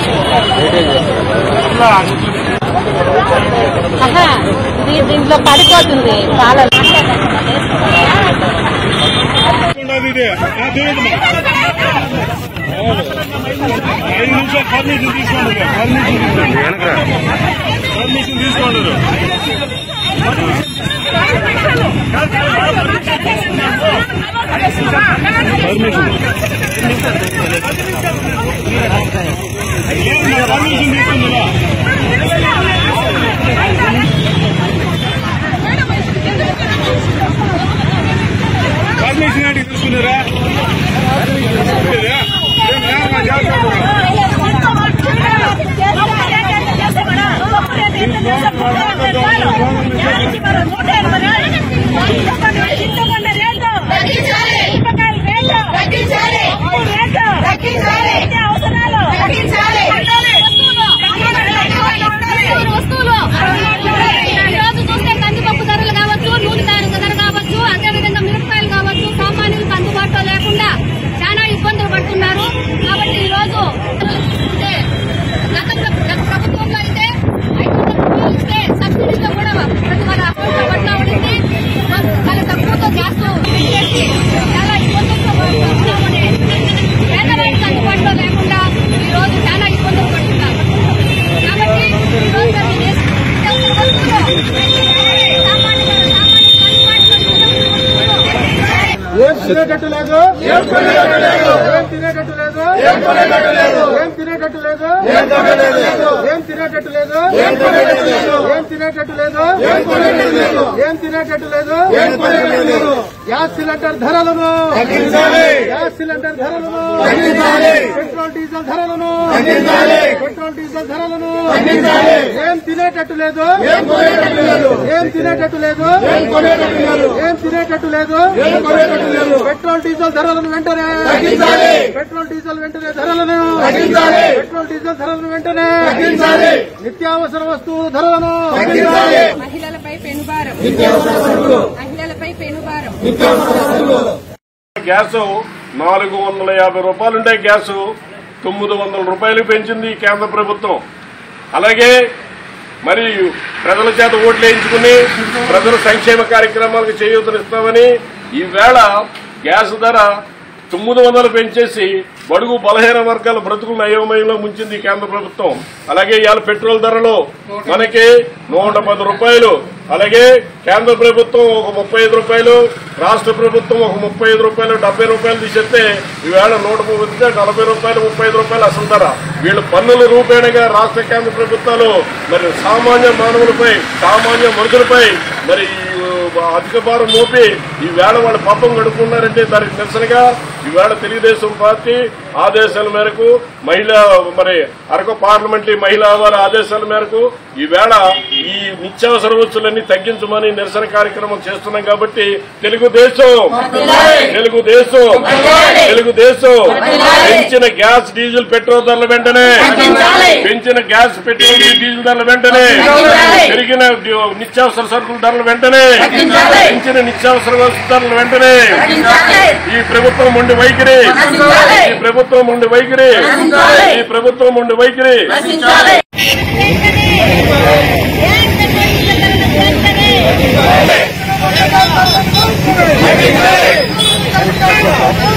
ఆహా, ఇది దీంట్లో పడిపోతుంది చాలా ఉండదు ఇది ఆ, తీయదమ్మా. అవును. ఐదు నిమిషాలు పర్మిషన్ తీసుకోండి పర్మిషన్ తీసుకోండి పర్మిషన్ తీసుకోండి పర్మిషన్ పర్మిషన్ తీసుకుందిరా పర్మిషన్ ఏంటి తీసుకున్నారా వస్తువులు ఈ రోజు చూస్తే కందిపప్పు ధరలు కావచ్చు నూనె ధర ధర కావచ్చు అదేవిధంగా మిరపకాయలు కావచ్చు సామాన్యులకు అందుబాటులో లేకుండా చాలా ఇబ్బందులు పడుతున్నారు కాబట్టి ఈ రోజు అంటే గత ప్ర- గత ప్రభుత్వంలో అయితే ఐదు వందల రూపాయలు ఇస్తే సబ్సిడీలో కూడా ప్రతి వాళ్ళ అకౌంట్లో పట్ల పడింది చాలా తక్కువతో గ్యాస్ చేసి చాలా ఇబ్బందులతో పడుతున్నామని పేదవారికి అందుబాటులో లేకుండా ఈ రోజు చాలా ఇబ్బందులు పడుతున్నారు కాబట్టి ఈ రోజు ప్రతి దేశ- నిత్యావసర వస్తువులు సామాన్యులు ఏం తినేటట్టు లేదు ఏం తినేటట్టు లేదు ఏం తినేటట్టు లేదు ఏం తినేటట్టు లేదు ఏం తినేటట్టు లేదు ఏం తినేటట్టు లేదు ఏం తినేటట్టు లేదు గ్యాస్ సిలిండర్ ధరలను గ్యాస్ సిలిండర్ ధరలను పెట్రోల్ డీజిల్ ధరలను పెట్రోల్ డీజిల్ ధరలను ఏం తినేటట్టు లేదు ఏం తినేటట్టు లేదు ఏం తినేటట్టు లేదు పెట్రోల్ డీజిల్ ధరలను వెంటనే పెట్రోల్ డీజిల్ వెంటనే ధరలను పెట్రోల్ డీజిల్ ధరలను వెంటనే నిత్యావసర వస్తువు ధరలను మహిళలపై పెనుభారం మహిళలపై పెనుభారం గ్యాస్ నాలుగు వందల యాభై రూపాయలు ఉండే గ్యాస్ తొమ్మిది వందల రూపాయలు పెంచింది ఈ కేంద్ర ప్రభుత్వం అలాగే మరి ప్రజల చేత ఓట్లు వేయించుకుని ప్రజల సంక్షేమ కార్యక్రమాలకు చేయూతనిస్తామని ఈవేళ గ్యాస్ ధర తొమ్మిది వందలు పెంచేసి బడుగు బలహీన వర్గాల బ్రతుకులను అయోమయంలో ముంచింది ఈ కేంద్ర ప్రభుత్వం అలాగే ఇవాళ పెట్రోల్ ధరలు మనకి నూట పది రూపాయలు అలాగే కేంద్ర ప్రభుత్వం ఒక ముప్పై ఐదు రూపాయలు రాష్ట్ర ప్రభుత్వం ఒక ముప్పై ఐదు రూపాయలు డెబ్బై రూపాయలు తీసేస్తే ఈవేళ నూట ముప్పై నలభై రూపాయలు ముప్పై ఐదు రూపాయలు అసలు ధర వీళ్ళు పన్నుల రూపేణగా రాష్ట్ర కేంద్ర ప్రభుత్వాలు మరి సామాన్య మానవులపై సామాన్య మనుషులపై మరి ఈ అధిక భారం మోపి ఈవేళ వాళ్ళు పాపం గడుపుకున్నారంటే దానికి నిరసనగా ఈవేళ తెలుగుదేశం పార్టీ ఆదేశాల మేరకు మహిళా మరి అరకు పార్లమెంటరీ మహిళా వారి ఆదేశాల మేరకు ఈవేళ ఈ నిత్యావసర వస్తువులన్నీ తగ్గించమని నిరసన కార్యక్రమం చేస్తున్నాం కాబట్టి తెలుగుదేశం తెలుగుదేశం తెలుగుదేశం పెంచిన గ్యాస్ డీజిల్ పెట్రోల్ ధరల వెంటనే పెంచిన గ్యాస్ పెట్రోల్ డీజిల్ ధరల వెంటనే పెరిగిన నిత్యావసర సరుకుల ధరల వెంటనే పెంచిన నిత్యావసర వస్తు ధరల వెంటనే ఈ ప్రభుత్వం ఉండి వైఖరి ఈ ప్రభుత్వం ఉండి వైఖరి ఈ ప్రభుత్వం ఉండి వైఖరి వెంటనే